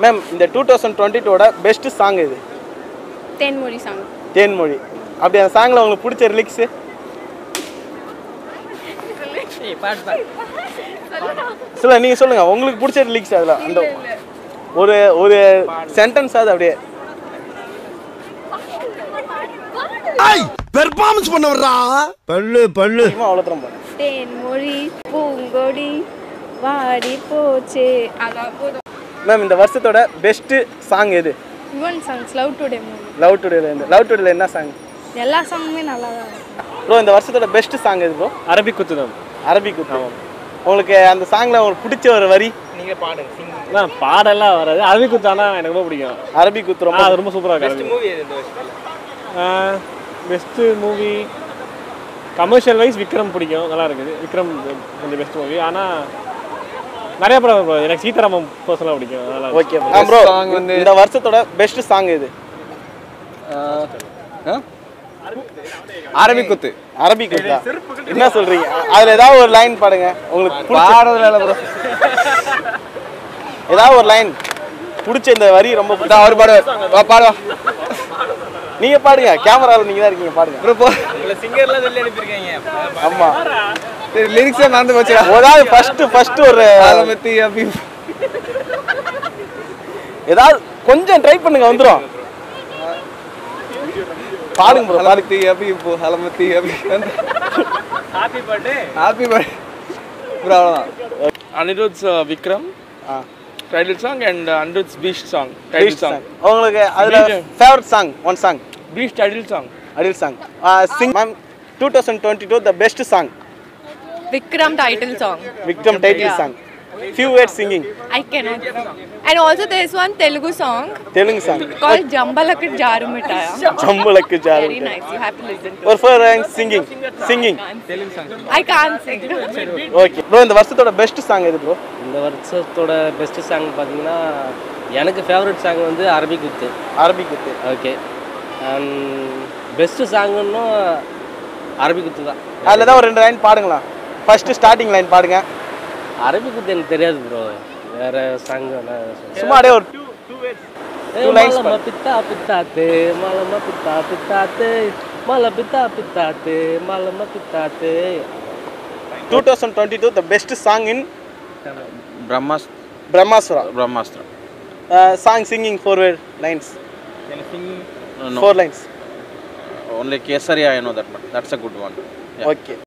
Ma'am இந்த two thousand twenty two best song இது Thenmozhi song Thenmozhi அப்படி அந்த சாங்கில் உங்களுக்கு பிடிச்ச ரிலிக்ஸு சொல்ல நீங்கள் சொல்லுங்கள் உங்களுக்கு பிடிச்ச ரிலிக்ஸ் அதில் அந்த ஒரு ஒரு சென்டென்ஸ் அது அப்படியே பெர்ஃபார்மன்ஸ் பண்ண வர்றா பல்லு பல்லு அவ்வளோ தரம் போகிறேன் தேன்மொழி பூங்கொடி வாடி போச்சே அதான் போதும் மேம் இந்த வருஷத்தோட பெஸ்ட்டு சாங் எது Yuvan songs love today movie love டுடேலேருந்து லவ் டுடேல என்ன சாங் எல்லா சாங்குமே நல்லா தான் இருக்கும் ப்ரோ இந்த வருஷத்தோட பெஸ்ட் சாங் எது ப்ரோ அரபிக் குத்து தான் அரபிக் குத்து உங்களுக்கு அந்த சாங்கில் உங்களுக்கு பிடிச்ச ஒரு வரி நான் பாடெல்லாம் வராது அரபிக் குத்து ஆனால் எனக்கு ரொம்ப பிடிக்கும் அரபிக் குத்து ஆ, ரொம்ப அது ரொம்ப சூப்பராக இருக்கு best movie commercial wise Vikram பிடிக்கும் நல்லா இருக்குது விக்ரம் கொஞ்சம் பெஸ்ட் மூவி ஆனால் நிறைய படம் bro. எனக்கு சீதாராமம் பர்சனலாக பிடிக்கும் நல்லா ஓகே ப்ரோ இந்த வருஷத்தோட பெஸ்ட் சாங் எது அரபிக் குத்து அரபிக் குத்தா என்ன சொல்றீங்க அதுல ஏதாவது ஒரு லைன் பாடுங்க உங்களுக்கு பிடிச்ச பாடுறதுல இல்ல ப்ரோ ஏதாவது ஒரு லைன் பிடிச்ச இந்த வரி ரொம்ப பிடிச்ச அவர் பாடுவார் வா பாடுவா நீங்க பாடுங்க கேமராவில் நீங்க தான் இருக்கீங்க பாடுங்க ப்ரோ போ ஆமா லிரிக்ஸே மறந்து போச்சுடா ஏதாவது ஃபர்ஸ்ட் ஃபர்ஸ்ட் ஒரு அதை பத்தி அப்படி ஏதாவது கொஞ்சம் ட்ரை பண்ணுங்க வந்துரும் பாடுங்க ப்ரோ பாடுங்க ஹலமத்தி அப்படி இப்போ ஹலமத்தி அப்படி happy birthday happy birthday bro அவ்வளோதான் Anirudh's uh, Vikram ah title song and uh, Anirudh's Beast song title Beast song. song. உங்களுக்கு அதுல Beast. Favourite song one song Beast title song. அடில் song sing ma'am two thousand twenty two the best song Vikram title song. Vikram title Yeah. Song few word singing I cannot. And also there's one Telugu song Telugu song called Jambalakit Jaru Mitaya. Jambalakidi Jaru Very nice. You have to listen to ஒரு four singing singing it. I can't sing. Okay bro இந்த வருஷத்தோட best song எது bro இந்த வருஷத்தோட best song பார்த்தீங்கன்னா எனக்கு favourite song வந்து Arabic Kuthu Arabic Kuthu okay and best சாங்குன்னு அரபிக் குத்து தான் அதில் தான் ஒரு ரெண்டு லைன் பாடுங்களா ஃபர்ஸ்ட் ஸ்டார்டிங் லைன் பாடுங்க அரபிக் குத்து எனக்கு தெரியாது ப்ரோ வேற சாங் சும்மா அப்படியே ஒரு Two lines மலம பித்தா பித்தாத்து மலம பித்தா பித்தாத்து மல பித்தா பித்தாத்து மலம பித்தாத்து two thousand twenty two the best song in பிரம்மாஸ் பிரம்மாசுரா Brahmastram song singing four word lines No. Four lines only Kesaria I know that one. That's a good one. Yeah. Okay